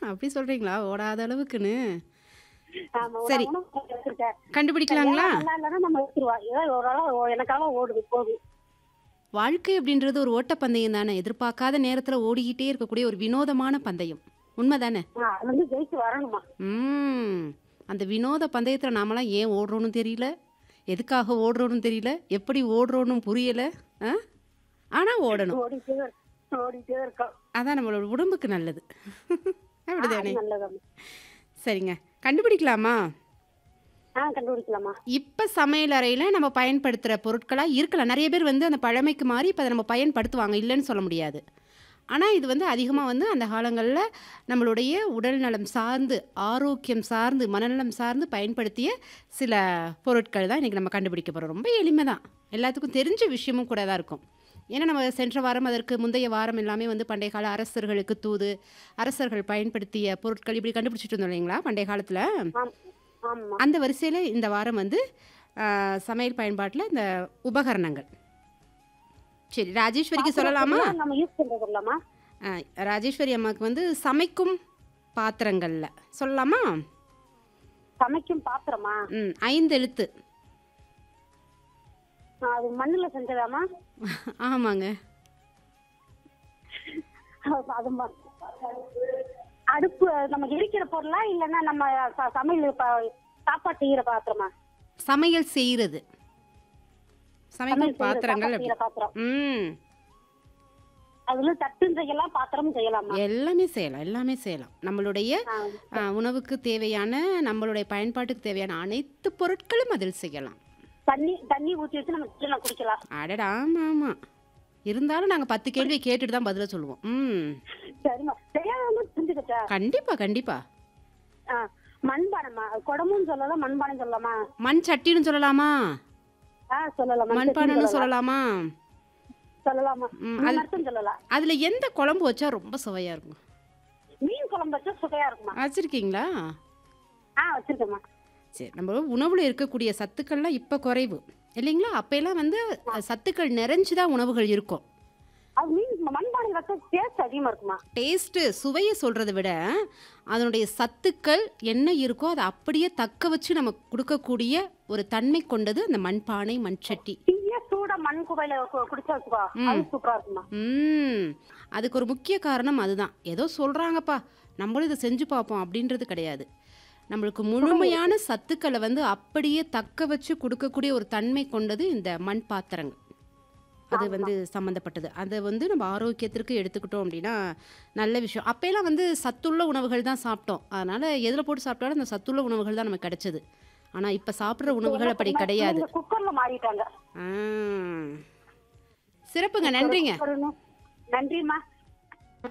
அப்படி சொல்றீங்களா? ஓடாத அளவுக்குன்னு. ஆமா. ஒரு சரி. உணவு வச்சிருக்கேன். கண்டுபிடிக்கலாங்களா? ஏன் நல்லா இல்லன்னா நம்ம விட்டுருவோம். ஏதோ ஓரளவு எனக்காக ஓடுது போதும். வாழ்க்கை அப்படின்றது ஒரு ஓட்டப்பந்தயம் தானே. எதிர்பார்க்காத நேரத்துல ஓடிக்கிட்டே இருக்கக்கூடிய ஒரு வினோதமான பந்தயம். உண்மைதானே? ஆ, அது வந்து ஜெயிச்சு வரணுமா? ம். அந்த வினோத பந்தயத்துல நாமெல்லாம் ஏன் ஓடுறோம்னு தெரியல. எதுக்காக ஓடுறோம்னு தெரியல. எப்படி ஓடுறோம்னு புரியல. ஆ? ஆனா ஓடணும். ஓடிட்டே இரு- ஓடிட்டே இருக்கோம். அதான் நம்மளோட உடம்புக்கு நல்லது. ஆ, அப்படிதானே? அது நல்லதாம்மா. சரிங்க. கண்டுபிடிக்கலாமா? ஆ, கண்டுபிடிக்கலாமா? இப்ப சமையல் அறையில நம்ம பயன்படுத்துற பொருட்களா இருக்கலாம். நெறைய பேர் வந்து அந்த பழமைக்கு மாறி இப்ப அத நம்ம பயன்படுத்துவாங்க. இல்லன்னு சொல்ல முடியாது. ஆனா இது வந்து அதிகமா வந்து அந்த காலங்கள்ல நம்மளுடைய உடல் நலம் சார்ந்து, ஆரோக்கியம் சார்ந்து, மனநலம் சார்ந்து பயன்படுத்திய சில பொருட்கள் தான் இன்னைக்கு நம்ம கண்டுபிடிக்க போறோம். ரொம்ப எளிமை தான். எல்லாத்துக்கும் தெரிஞ்ச விஷயமும் கூட தான் இருக்கும். ஏன்னா நம்ம சென்ற வாரம், அதற்கு முந்தைய வாரம் எல்லாமே வந்து பண்டைய கால அரசர்களுக்கு தூது, அரசர்கள் பயன்படுத்திய பொருட்கள் இப்படி கண்டுபிடிச்சிட்டு இருந்தோம் இல்லைங்களா? பண்டைய காலத்துல. ஆம். ஆமா. அந்த வரிசையில இந்த வாரம் வந்து ஆ, சமையல் பயன்பாட்டுல இந்த உபகரணங்கள். சரி ராஜேஸ்வரிக்கு சொல்லலாமா? பாத்திரத்துல நம்ம யூஸ் பண்றது இல்லம்மா? ஆ, ராஜேஸ்வரி அம்மாவுக்கு வந்து சமைக்கும் பாத்திரங்கள்ல சொல்லலாமா? சமைக்கும் பாத்திரமா? ம். 5 எழுத்து. ஆ, அது மண்ணுல செஞ்சதாமா? ஆமாங்க. அது- அது ம- அடுப்பு நம்ம எரிக்கிற பொருளா இல்லன்னா நம்ம ச- சமையல் ப- சாப்பாடு செய்யற பாத்திரமா? சமையல் செய்யறது. சமையல் சமைக்கும் செய்யற பாத்திரங்கள் சாப்பாடு அப்படி. செய்யற பாத்திரம். ம். அதுல தட்டும் செய்யலாம் பாத்திரமும் செய்யலாமா? எல்லாமே செய்யலாம். எல்லாமே செய்யலாம். நம்மளுடைய ஆ, ஆ, உணவுக்கு தேவையான, நம்மளுடைய பயன்பாட்டுக்கு தேவையான அனைத்து பொருட்களும் அதில் செய்யலாம். தண்ணி தண்ணி ஊத்தி வச்சு நம்ம கிச்சன்ல குடிக்கலாம். அடடா! ஆமா, ஆமா. இருந்தாலும் நாங்க 10 கேள்விய கேட்டுட்டு தான் பதில சொல்லுவோம். ம். சரிம்மா. தெரியாம செஞ்சுக்கிட்டா? கண்டிப்பா, கண்டிப்பா. ஆ, மண்பானமா? குடமும் சொல்லலாம் மண்பானம் சொல்லலாமா? மண் சட்டின்னு சொல்லலாமா? ஆ, சொல்லலாம். மண் சட்டின்னு மண்பானைன்னு சொல்லலாம். சொல்லலாமா? சொல்லலாமா? ம், இந்த அது- மட்டும் சொல்லலாம். அதுல எந்த குழம்பு வச்சா ரொம்ப சுவையா இருக்கும்? மீன் குழம்பு வச்சா சுவையா இருக்குமா? வச்சிருக்கீங்களா? ஆ, வச்சிருக்கேம்மா. சரி. நம்ம உணவுல இருக்கக்கூடிய சத்துக்கள்லாம் இப்ப குறைவு. இல்லைங்களா? அப்பெல்லாம் வந்து சத்துக்கள் நிறைஞ்சு தான் உணவுகள் இருக்கும். அது மீன் மண்பானை வச்சா டேஸ்ட் அதிகமா இருக்குமா? டேஸ்ட்டு சுவையை சொல்றதை விட அதனுடைய சத்துக்கள் என்ன இருக்கோ அதை அப்படியே தக்க வச்சு நமக்கு கொடுக்கக்கூடிய ஒரு தன்மை கொண்டது அந்த மண்பானை மண்சட்டி டீயே சூடா மண் குவையில கு- குடிச்சா வச்சுக்கோ. அது சூப்பரா இருக்குமா? ம் அதுக்கு ஒரு முக்கிய காரணம் அதுதான் ஏதோ சொல்றாங்கப்பா நம்மளும் இதை செஞ்சு பார்ப்போம் அப்படின்றது கிடையாது நம்மளுக்கு முழுமையான சத்துக்களை வந்து அப்படியே தக்க வச்சு கொடுக்கக்கூடிய ஒரு தன்மை கொண்டது இந்த மண் பாத்திரங்கள் அது வந்து சம்மந்தப்பட்டது அதை வந்து நம்ம ஆரோக்கியத்திற்கு எடுத்துக்கிட்டோம் அப்படின்னா நல்ல விஷயம் அப்போல்லாம் வந்து சத்துள்ள உணவுகள் தான் சாப்பிட்டோம் அதனால எதில் போட்டு சாப்பிட்டாலும் அந்த சத்துள்ள உணவுகள் தான் நமக்கு கிடைச்சது ஆனால் இப்போ சாப்பிட்ற உணவுகள் அப்படி கிடையாது இந்த குக்கர்ல மாறிட்டாங்க. ஆ. சிறப்புங்க நன்றிங்க குக்கர்னு. நன்றிம்மா.